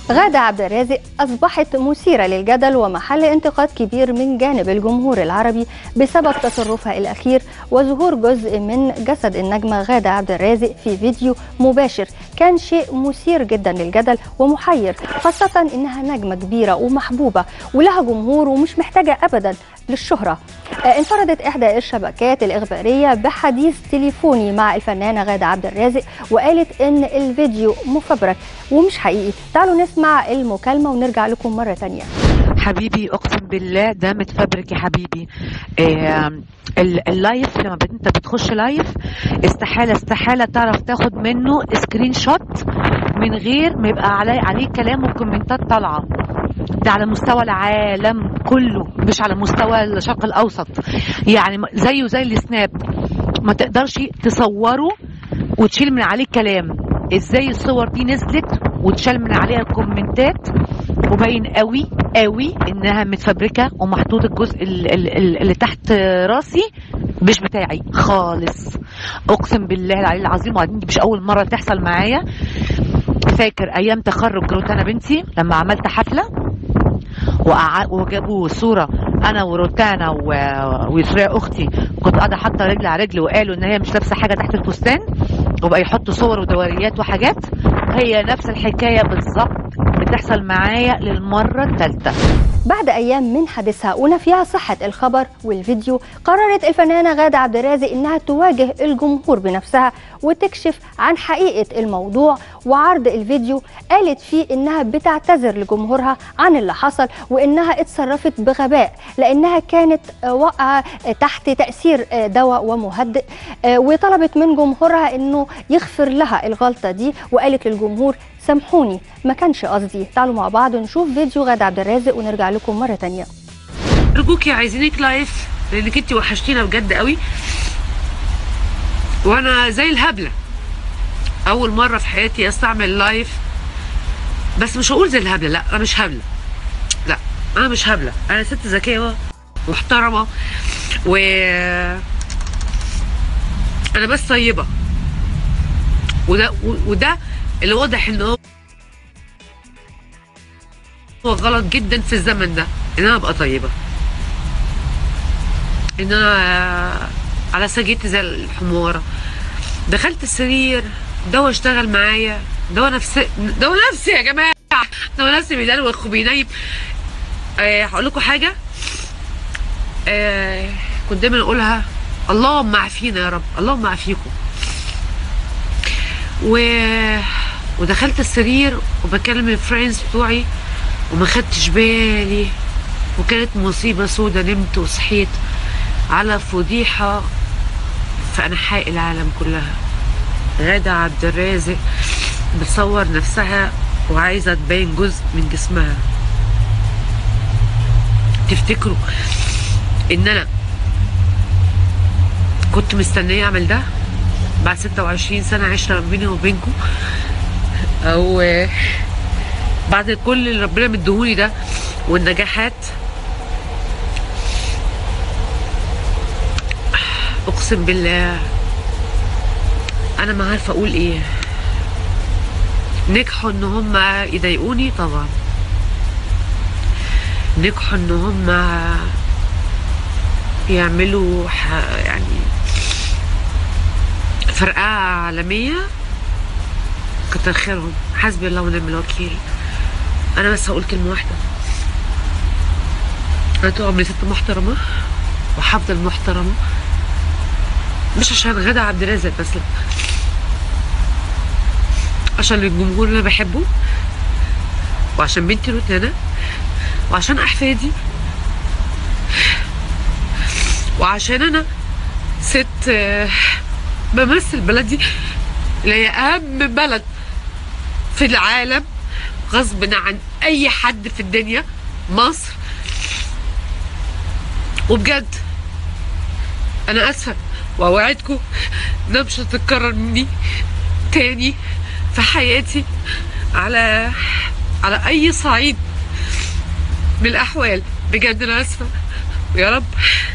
غادة عبد الرازق أصبحت مثيرة للجدل ومحل انتقاد كبير من جانب الجمهور العربي بسبب تصرفها الأخير وظهور جزء من جسد النجمة غادة عبد الرازق في فيديو مباشر كان شيء مثير جدا للجدل ومحير خاصة إنها نجمة كبيرة ومحبوبة ولها جمهور ومش محتاجة أبدا للشهرة آه، انفردت إحدى الشبكات الإخبارية بحديث تليفوني مع الفنانة غادة عبد الرازق وقالت إن الفيديو مفبرك ومش حقيقي تعالوا نسمع المكالمة ونرجع لكم مرة تانية حبيبي اقسم بالله ده متفبرك يا حبيبي آه ال- اللايف لما بت- انت بتخش لايف استحاله استحاله تعرف تاخد منه سكرين شوت من غير ما يبقى عليه عليه كلام وكومنتات طالعه ده على مستوى العالم كله مش على مستوى الشرق الاوسط يعني م- زيه زي السناب ما تقدرش تصوره وتشيل من عليه كلام ازاي الصور دي نزلت وتشال من عليها الكومنتات وباين قوي قوي انها متفبركه ومحطوط الجزء ال- ال- ال- اللي تحت راسي مش بتاعي خالص اقسم بالله العلي العظيم وبعدين دي مش اول مره تحصل معايا فاكر ايام تخرج روتانا بنتي لما عملت حفله وقع- وجابوا صوره انا وروتانا و- ويسرا اختي كنت قاعده حاطه رجل على رجل وقالوا ان هي مش لابسه حاجه تحت الفستان وبقى يحطوا صور ودوريات وحاجات هي نفس الحكايه بالظبط بتحصل معايا للمره الثالثه بعد أيام من حادثها ونفيها صحة الخبر والفيديو قررت الفنانة غادة عبد الرازق إنها تواجه الجمهور بنفسها وتكشف عن حقيقة الموضوع وعرض الفيديو قالت فيه إنها بتعتذر لجمهورها عن اللي حصل وإنها اتصرفت بغباء لأنها كانت آه، واقعة آه، تحت تأثير آه، دواء ومهدئ آه، وطلبت من جمهورها إنه يغفر لها الغلطة دي وقالت للجمهور سامحوني ما كانش قصدي تعالوا مع بعض نشوف فيديو غادة عبد الرازق ونرجع لكم مرة تانية ارجوكي عايزينك لايف لانك انت وحشتينا بجد قوي وانا زي الهبله اول مره في حياتي استعمل لايف بس مش هقول زي الهبله لا انا مش هبله لا انا مش هبله انا ست ذكيه محترمه و انا بس طيبه وده وده اللي واضح ان هو هو غلط جدا في الزمن ده ان انا ابقى طيبه ان انا على سجيتي زي الحماره دخلت السرير دواء اشتغل معايا دواء نفسي دواء نفسي يا جماعه دواء نفسي بيدلوخ وبينيم أه هقول لكم حاجه أه كنت دايما اقولها اللهم عافينا يا رب اللهم عافيكم و... ودخلت السرير وبكلم الفريندز بتوعي وما خدتش بالي وكانت مصيبة سودة نمت وصحيت على فضيحة في أنحاء العالم كلها غادة عبد الرازق بتصور نفسها وعايزة تبين جزء من جسمها تفتكروا إن أنا كنت مستنية أعمل ده بعد 26 سنة عشرة بيني وبينكم أو بعد كل اللي ربنا مديهولي ده والنجاحات اقسم بالله انا ما عارفه اقول ايه نجحوا ان هم يضايقوني طبعا نجحوا ان هم يعملوا ح... يعني فرقعه عالميه كتر خيرهم حسبي الله ونعم الوكيل انا بس هقول كلمه واحده انا طول عمري ست محترمه وهفضل محترمه مش عشان غادة عبد الرازق بس لا عشان الجمهور اللي انا بحبه وعشان بنتي روتانا وعشان احفادي وعشان انا ست آه، بمثل بلدي اللي هي اهم بلد في العالم غصب عن اي حد في الدنيا مصر وبجد انا اسفه واوعدكم انها مش هتتكرر مني تاني في حياتي على على اي صعيد من الاحوال بجد انا اسفه ويا رب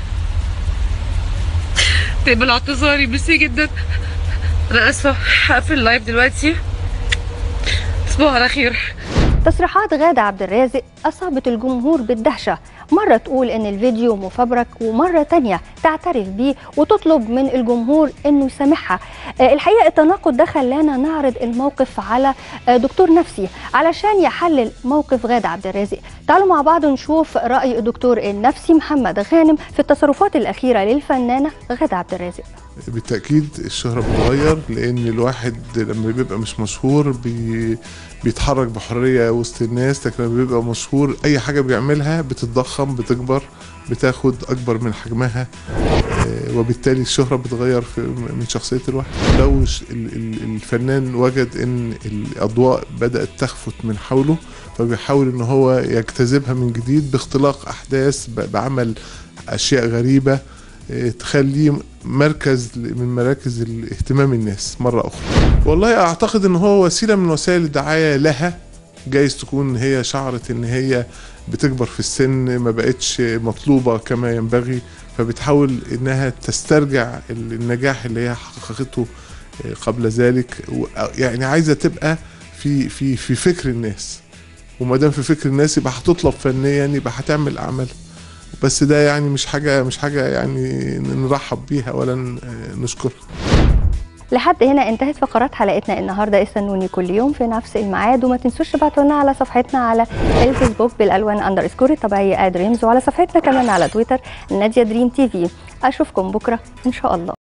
تقبل اعتذاري ميرسي جدا انا اسفه هقفل اللايف دلوقتي تصبحوا على خير تصريحات غادة عبد الرازق أصابت الجمهور بالدهشة مرة تقول إن الفيديو مفبرك ومرة تانية تعترف بيه وتطلب من الجمهور إنه يسامحها آه، الحقيقة التناقض ده خلانا نعرض الموقف على آه، دكتور نفسي علشان يحلل موقف غادة عبد الرازق تعالوا مع بعض نشوف رأي الدكتور النفسي محمد غانم في التصرفات الأخيرة للفنانة غادة عبد الرازق بالتأكيد الشهرة بتغير لأن الواحد لما بيبقى مش مشهور بي بيتحرك بحرية وسط الناس لكن لما بيبقى مشهور أي حاجة بيعملها بتتضخم بتكبر بتاخد أكبر من حجمها آه، وبالتالي الشهرة بتغير في من شخصية الواحد لو ش- ال- ال- الفنان وجد إن الأضواء بدأت تخفت من حوله فبيحاول إن هو يجتذبها من جديد باختلاق أحداث ب- بعمل أشياء غريبة آه، تخليه مركز ل- من مراكز الاهتمام الناس مرة أخرى والله أعتقد إن هو وسيلة من وسائل الدعاية لها جايز تكون هي شعرت إن هي بتكبر في السن ما بقتش مطلوبة كما ينبغي فبتحاول إنها تسترجع ال- النجاح اللي هي حققته آه، قبل ذلك و- يعني عايزة تبقى في في في فكر الناس وما دام في فكر الناس يبقى هتطلب فنيا يبقى هتعمل أعمال بس ده يعني مش حاجة مش حاجة يعني نرحب بيها ولا ن- نشكرها لحد هنا انتهت فقرات حلقتنا النهارده استنوني كل يوم في نفس الميعاد وما تنسوش تبعتوا لنا على صفحتنا على الفيسبوك بالالوان اندرسكور الطبيعيه ادريمز وعلى صفحتنا كمان على تويتر ناديه دريم تي في اشوفكم بكره ان شاء الله